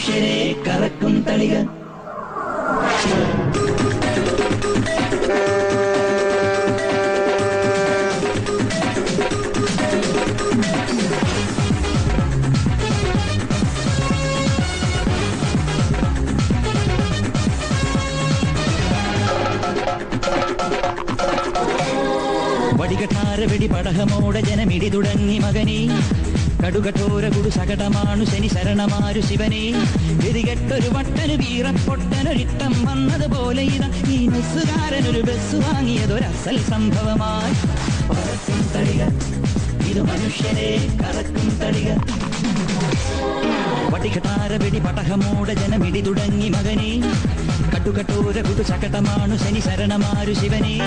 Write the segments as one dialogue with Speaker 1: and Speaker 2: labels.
Speaker 1: മനുഷ്യരെ കറക്കും തളിക വടികട്ടാര വെടി പടഹമോടെ ജനമിടി തുടങ്ങി മകനെ കടുകഠോര കുടു സകടമാണു ശനി ശരണമാരു ശിവനെ ഗതികെട്ടൊരു വട്ടന് വീറപ്പൊട്ടനൊരിട്ടം വന്നതുപോലെ ഇതാ ഈ ബസ്സുകാരനൊരു ബസ് വാങ്ങിയതൊരസൽ സംഭവമായി പറക്കും തളിക ഇത് മനുഷ്യരെ കറക്കും തളിക വടികട്ടാര വെടി പടഹമോടെ ജനമിടി തുടങ്ങി മകനെ കട്ടുകട്ടോര കുടു സകടമാണു ശനി ശരണമാരു ശിവനെ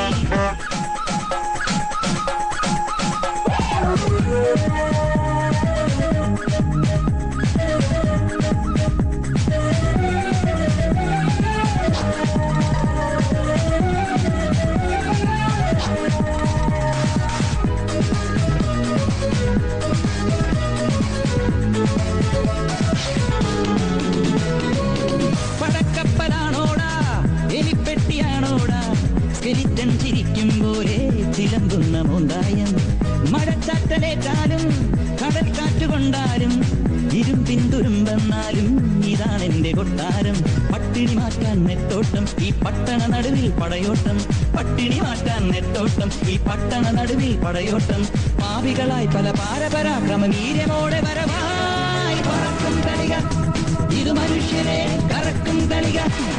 Speaker 1: പടക്കപ്പലാണോടാ എലിപ്പെട്ടിയാണോടാ സ്കെലിറ്റൻ ചിരിക്കും പോലെ ചിലമ്പുന്ന മുണ്ടായം മഴച്ചാറ്റലേറ്റാലും കടൽ കാറ്റുകൊണ്ടാലും ഇരുമ്പിൻ തുരുമ്പെന്നാലും ഇതാണ് എന്റെ കൊട്ടാരം പട്ടിണി മാറ്റാൻ നെട്ടോട്ടം ഈ പട്ടണ നടുവിൽ പടയോട്ടം പട്ടിണി മാറ്റാൻ നെട്ടോട്ടം ഈ പട്ടണ നടുവിൽ പടയോട്ടം പാവികളായി പല പാരപരാക്രമ വീര്യമോടെ വരവായി പറക്കും തളിക ഇത് മനുഷ്യരെ കറക്കും തളിക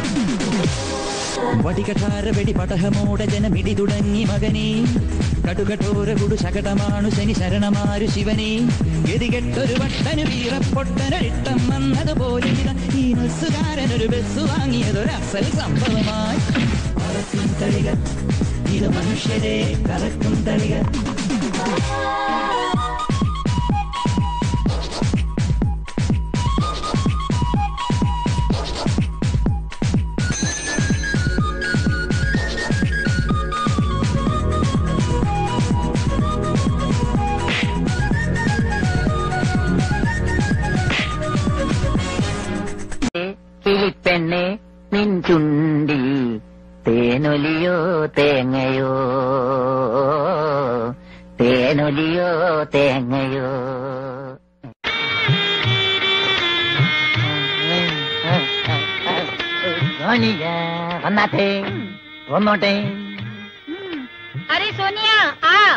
Speaker 1: വടികഠാര വെടി പടഹമോടെ ജനമിടി തുടങ്ങി മകനെ കടുകഠോര കുടു ശകടമാണു ശനി ശരണമാരു ശിവനെ ഗതികെട്ടൊരു വട്ടന് വീറപ്പൊട്ടനൊരിട്ടം വന്നതുപോലെ ഇതാ ഈ ബസ്സുകാരനൊരു ബസ് വാങ്ങിയതൊരസൽ സംഭവമായി പറക്കും തളിക ഇത് മനുഷ്യരെ കറക്കും തളിക
Speaker 2: കിളിപ്പെണ്ണെ നിൻ ചുണ്ടിൽ തേനൊലിയോ തേങ്ങയോ തേനൊലിയോ തേങ്ങയോ വന്നാട്ടെ വന്നോട്ടെ
Speaker 3: अरे सोनिया आ